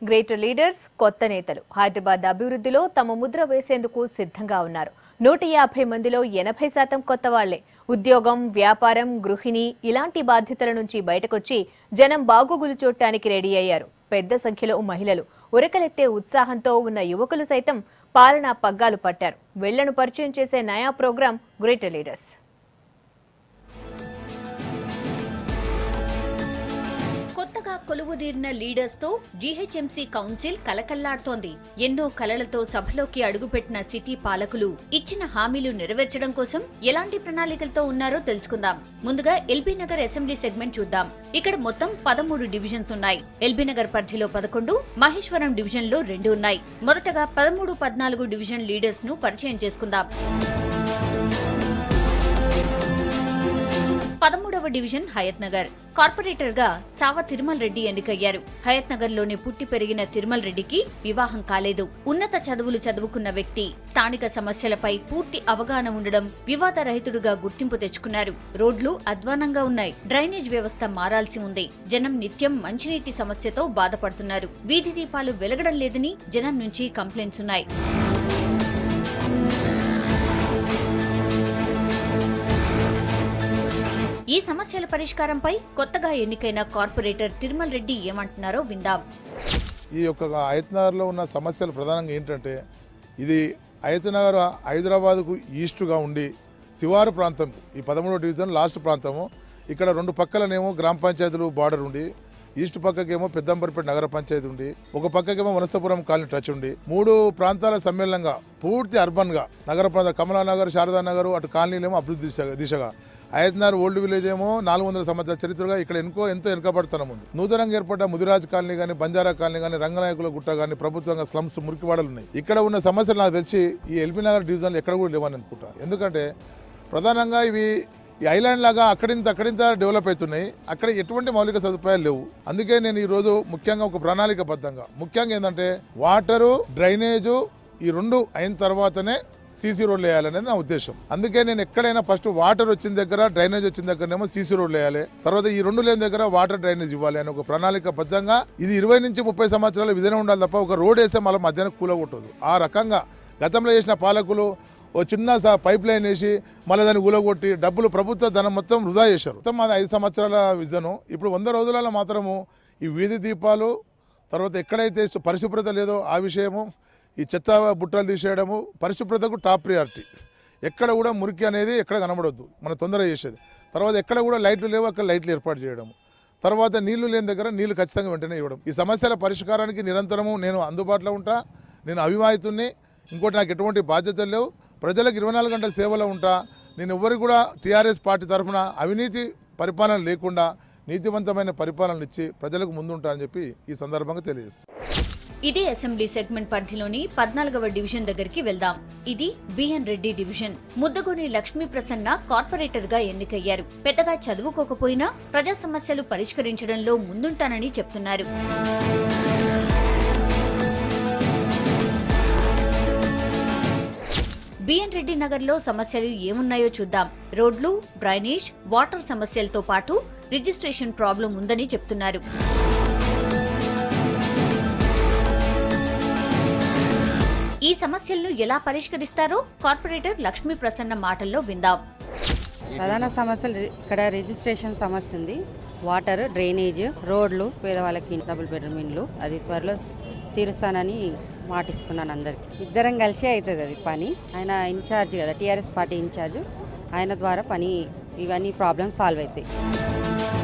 greater leaders కొత్త నేతలు హైదరాబాద్ అభివృద్ధిలో తమ ముద్ర వేసేందుకు సిద్ధంగా ఉన్నారు నూట యాభై మందిలో ఎనభై శాతం కొత్త వాళ్లే ఉద్యోగం వ్యాపారం గృహిణి ఇలాంటి బాధ్యతల నుంచి బయటకొచ్చి జనం బాగోగులు చూడటానికి రెడీ అయ్యారు పెద్ద సంఖ్యలో మహిళలు ఉరకలెత్తే ఉత్సాహంతో ఉన్న యువకులు సైతం పాలనా పగ్గాలు పట్టారు వెళ్లను పరిచయం చేసే నయా ప్రోగ్రాం గ్రేటర్ లీడర్స్ కొత్తగా కొలువుదీరిన లీడర్స్ తో జీహెచ్ఎంసీ కౌన్సిల్ కలకల్లాడుతోంది ఎన్నో కలలతో సభలోకి అడుగుపెట్టిన సిటీ పాలకులు ఇచ్చిన హామీలు నెరవేర్చడం కోసం ఎలాంటి ప్రణాళికలతో ఉన్నారో తెలుసుకుందాం ముందుగా ఎల్బీ నగర్ అసెంబ్లీ సెగ్మెంట్ చూద్దాం ఇక్కడ మొత్తం పదమూడు డివిజన్స్ ఉన్నాయి ఎల్బీ నగర్ పరిధిలో పదకొండు మహేశ్వరం డివిజన్ లో రెండు ఉన్నాయి మొదటగా పదమూడు పద్నాలుగు డివిజన్ లీడర్స్ ను పరిచయం చేసుకుందాం పదమూడవ డివిజన్ హయత్ నగర్ కార్పొరేటర్ గా సావ తిరుమల్ రెడ్డి ఎన్నికయ్యారు హయత్ నగర్ లోని పుట్టి పెరిగిన తిరుమల్ రెడ్డికి వివాహం కాలేదు ఉన్నత చదువులు చదువుకున్న వ్యక్తి స్థానిక సమస్యలపై పూర్తి అవగాహన ఉండడం వివాద రహితుడుగా గుర్తింపు తెచ్చుకున్నారు రోడ్లు అధ్వానంగా ఉన్నాయి డ్రైనేజ్ వ్యవస్థ మారాల్సి ఉంది జనం నిత్యం మంచినీటి సమస్యతో బాధపడుతున్నారు వీధి దీపాలు వెలగడం లేదని జనం నుంచి కంప్లైంట్స్ ఉన్నాయి ఈ సమస్యల పరిష్కారంపై కొత్తగా ఎన్నికైన కార్పొరేటర్ తిరుమల్ రెడ్డి ఏమంటున్నారో విందాం ఈ యొక్క అయత్నగర్లో ఉన్న సమస్యలు ప్రధానంగా ఏంటంటే ఇది అయత్నగర్ హైదరాబాద్కు ఈస్టుగా ఉండి శివారు ప్రాంతం ఈ పదమూడో డివిజన్ లాస్ట్ ప్రాంతము ఇక్కడ రెండు పక్కలనేమో గ్రామ పంచాయతీలు బార్డర్ ఉండి ఈస్ట్ పక్కకేమో పెద్దంబరిపేట నగర పంచాయతీ ఉండి ఒక పక్కకేమో వనస్థపురం కాలనీ టచ్ ఉండి మూడు ప్రాంతాల సమ్మేళనంగా పూర్తి అర్బన్గా నగర ప్రాంత కమలానగర్ శారదానగర్ అటు కాలనీలేమో అభివృద్ధి దిశగా దిశగా అయత్నార్ ఓల్డ్ విలేజ్ ఏమో నాలుగు వందల సంవత్సరాల చరిత్రగా ఇక్కడ ఎన్కో ఎంతో వెనుకబడుతున్నాం ఉంది నూతనంగా ఏర్పడ్డ ముదిరాజ్ కాలనీ కానీ బంజారా కాలనీ కానీ రంగనాయకుల గుట్ట కానీ ప్రభుత్వంగా స్లమ్స్ మురికివాడలు ఉన్నాయి ఇక్కడ ఉన్న సమస్యలు నాకు తెలిసి ఈ ఎల్బీ నగర్ డివిజన్లో ఎక్కడ కూడా లేవని అనుకుంటా ఎందుకంటే ప్రధానంగా ఇవి ఈ ఐలాండ్ లాగా అక్కడింత అక్కడింత డెవలప్ అవుతున్నాయి అక్కడ ఎటువంటి మౌలిక సదుపాయాలు లేవు అందుకే నేను ఈ రోజు ముఖ్యంగా ఒక ప్రణాళికబద్ధంగా ముఖ్యంగా ఏంటంటే వాటరు డ్రైనేజు ఈ రెండు అయిన తర్వాతనే సీసీ రోడ్లు వేయాలనేది నా ఉద్దేశం అందుకే నేను ఎక్కడైనా ఫస్ట్ వాటర్ వచ్చిన దగ్గర డ్రైనేజ్ వచ్చిన దగ్గరనేమో సీసీ రోడ్లు వేయాలి తర్వాత ఈ రెండు లేని దగ్గర వాటర్ డ్రైనేజ్ ఇవ్వాలి అని ఒక ప్రణాళిక బద్ధంగా ఇది ఇరవై నుంచి ముప్పై సంవత్సరాలు విధంగా ఉండాలి తప్ప ఒక రోడ్ వేస్తే మళ్ళీ మధ్యాహ్నం కూలగొట్టదు ఆ రకంగా గతంలో చేసిన పాలకులు ఓ చిన్న స- పైప్ లైన్ వేసి మళ్ళీ దాన్ని కూలగొట్టి డబ్బులు ప్రభుత్వ ధనం మొత్తం వృధా చేశారు మొత్తం మాది ఐదు సంవత్సరాల విజను ఇప్పుడు వంద రోజులలో మాత్రము ఈ వీధి దీపాలు తర్వాత ఎక్కడైతే పరిశుభ్రత లేదో ఆ విషయము ఈ చెత్త బుట్టలు తీసేయడము పరిశుభ్రతకు టాప్ ప్రియారిటీ ఎక్కడ కూడా మురికి అనేది ఎక్కడ కనబడొద్దు మనం తొందరగా చేసేది తర్వాత ఎక్కడ కూడా లైట్లు లేవు అక్కడ లైట్లు ఏర్పాటు చేయడం తర్వాత నీళ్లు లేని దగ్గర నీళ్లు ఖచ్చితంగా వెంటనే ఇవ్వడం ఈ సమస్యల పరిష్కారానికి నిరంతరము నేను అందుబాటులో ఉంటా నేను అవివాహితుణ్ణి ఇంకోటి నాకు ఎటువంటి బాధ్యతలు లేవు ప్రజలకు ఇరవై నాలుగు గంటల సేవలో ఉంటా నేను ఎవరికి కూడా టీఆర్ఎస్ పార్టీ తరఫున అవినీతి పరిపాలన లేకుండా నీతివంతమైన పరిపాలన ఇచ్చి ప్రజలకు ముందుంటా అని చెప్పి ఈ సందర్భంగా తెలియజేస్తాను ఇదే అసెంబ్లీ సెగ్మెంట్ పరిధిలోని పద్నాలుగవ డివిజన్ దగ్గరికి వెళ్దాం ఇది BN Reddy division Muddagoni Lakshmi Prasanna corporator గా ఎన్నికయ్యారు పెద్దగా చదువుకోకపోయినా ప్రజా సమస్యలు పరిష్కరించడంలో ముందుంటానని చెప్తున్నారు బిఎన్ రెడ్డి నగర్ లో సమస్యలు ఏమున్నాయో చూద్దాం రోడ్లు డ్రైనేజ్ వాటర్ సమస్యలతో పాటు రిజిస్ట్రేషన్ ప్రాబ్లం ఉందని చెప్తున్నారు ఈ సమస్యలను ఎలా పరిష్కరిస్తారో కార్పొరేటర్ లక్ష్మీ ప్రసన్న మాటల్లో విందాం ప్రధాన సమస్యలు రి- ఇక్కడ రిజిస్ట్రేషన్ సమస్య ఉంది వాటర్ డ్రైనేజ్ రోడ్లు పేదవాళ్ళకి డబుల్ బెడ్రూమ్ ఇండ్లు అది త్వరలో తీరుస్తానని మాటిస్తున్నాను అందరికి ఇద్దరం కలిసి అవుతుంది అది పని ఆయన ఇన్ఛార్జ్ కదా టీఆర్ఎస్ పార్టీ ఇన్ఛార్జ్ ఆయన ద్వారా పని ఇవన్నీ ప్రాబ్లమ్స్ సాల్వ్ అవుతాయి